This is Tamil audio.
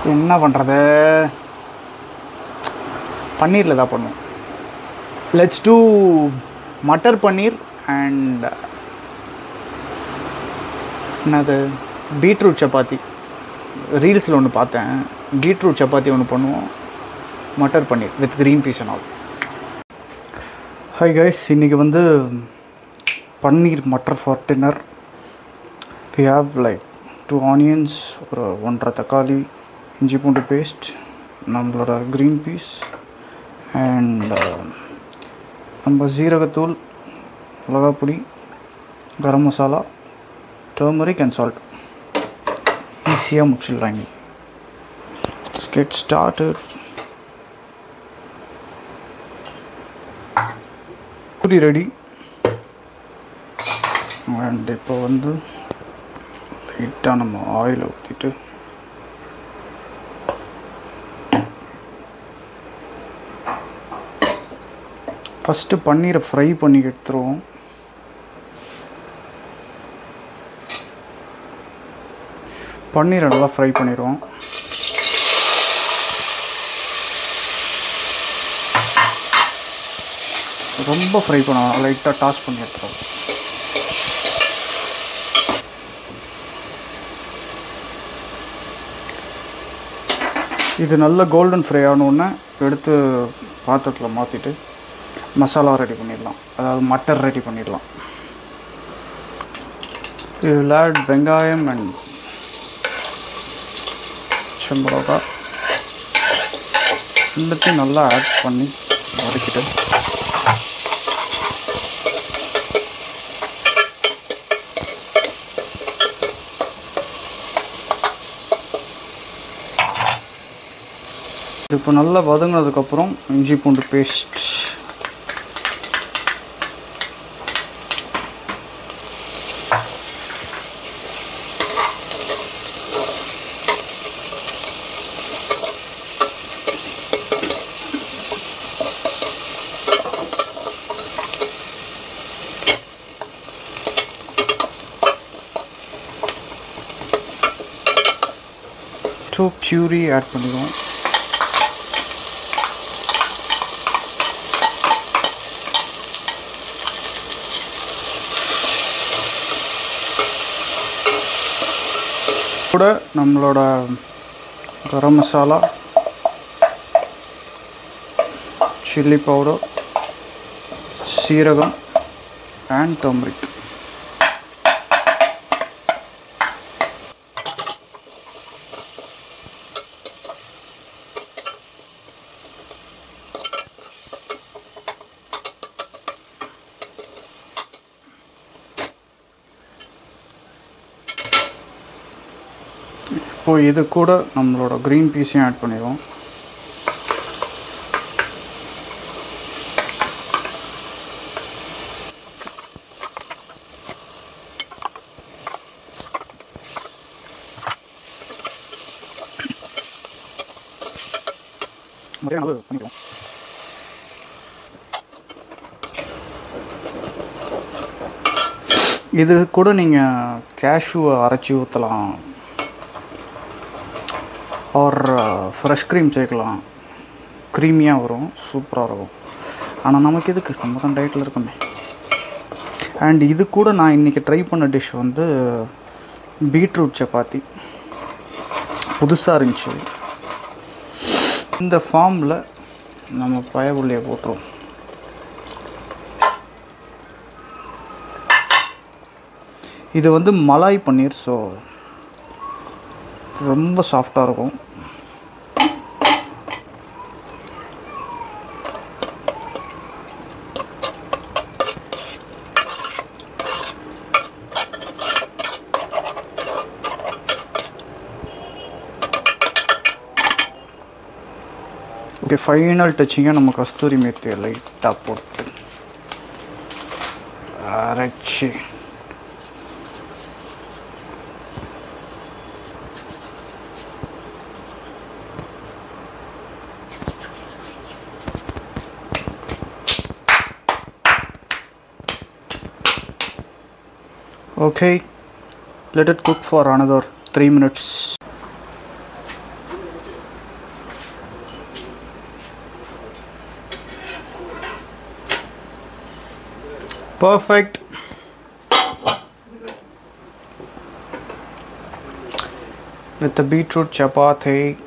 என்ன பண்ணுறது பன்னீரில் தான் பண்ணுவோம் let's do matar paneer and என்னது பீட்ரூட் சப்பாத்தி ரீல்ஸில் ஒன்று பார்த்தேன் பீட்ரூட் சப்பாத்தி ஒன்று பண்ணுவோம் matar paneer with green peas and all hi guys இன்றைக்கி வந்து paneer matar for dinner we have like two onions ஒரு ஒன்றரை தக்காளி இஞ்சி பூண்டு பேஸ்ட் நம்மளோட க்ரீன் பீஸ் அண்ட் நம்ம ஜீரகத்தூள் மிளகாப்பொடி garam masala turmeric and salt ஈஸியாக முடிச்சிடலாம் இங்கே get started puri ready and இப்போ வந்து லைட்டாக நம்ம ஆயில் ஊற்றிட்டு ஃபஸ்ட்டு பன்னீரை ஃப்ரை பண்ணி எடுத்துருவோம் பன்னீரை நல்லா ஃப்ரை பண்ணிடுவோம் ரொம்ப ஃப்ரை பண்ணணும் லைட்டாக டாஸ் பண்ணி எடுத்துருவோம் இது நல்ல கோல்டன் ஃப்ரை ஆனோடனே எடுத்து பாத்திரத்தில் மாற்றிட்டு மசாலா ரெடி பண்ணிடலாம் அதாவது மட்டர் ரெடி பண்ணிடலாம் இதில் ஆட் வெங்காயம் அண்ட் செம்பளகா எல்லாத்தையும் நல்லா ஆட் பண்ணி வதக்கிட்டு இது இப்போ நல்லா வதங்கினதுக்கப்புறம் இஞ்சி பூண்டு பேஸ்ட் டூ பியூரி ஆட் பண்ணிடுவோம் கூட நம்மளோட கரம் மசாலா சில்லி பவுடர் சீரகம் அண்ட் டர்மரிக் இப்போ இது கூட நம்மளோட க்ரீன் பீஸையும் ஆட் பண்ணிடுவோம் நிறைய அளவு பண்ணிடுவோம் இது கூட நீங்கள் கேஷ்யூவை அரைச்சி ஊற்றலாம் ஆர் ஃப்ரெஷ் க்ரீம் சேர்க்கலாம் க்ரீமியாக வரும் சூப்பராக இருக்கும் ஆனால் நமக்கு எதுக்கு நம்ம தான் டயட்டில் இருக்கோமே அண்ட் இது கூட நான் இன்றைக்கி ட்ரை பண்ண டிஷ் வந்து பீட்ரூட் சப்பாத்தி புதுசாக இருந்துச்சு இந்த ஃபார்மில் நம்ம பயவுள்ளையை போட்டுருவோம் இது வந்து மலாய் பன்னீர் ஸோ ரொம்ப சாஃப்டாக இருக்கும் ஓகே ஃபைனல் டச்சிங்காக நம்ம கஸ்தூரி மேத்தியை லைட்டாக போட்டு அரைச்சி Okay, let it cook for another 3 minutes. Perfect with the beetroot chapati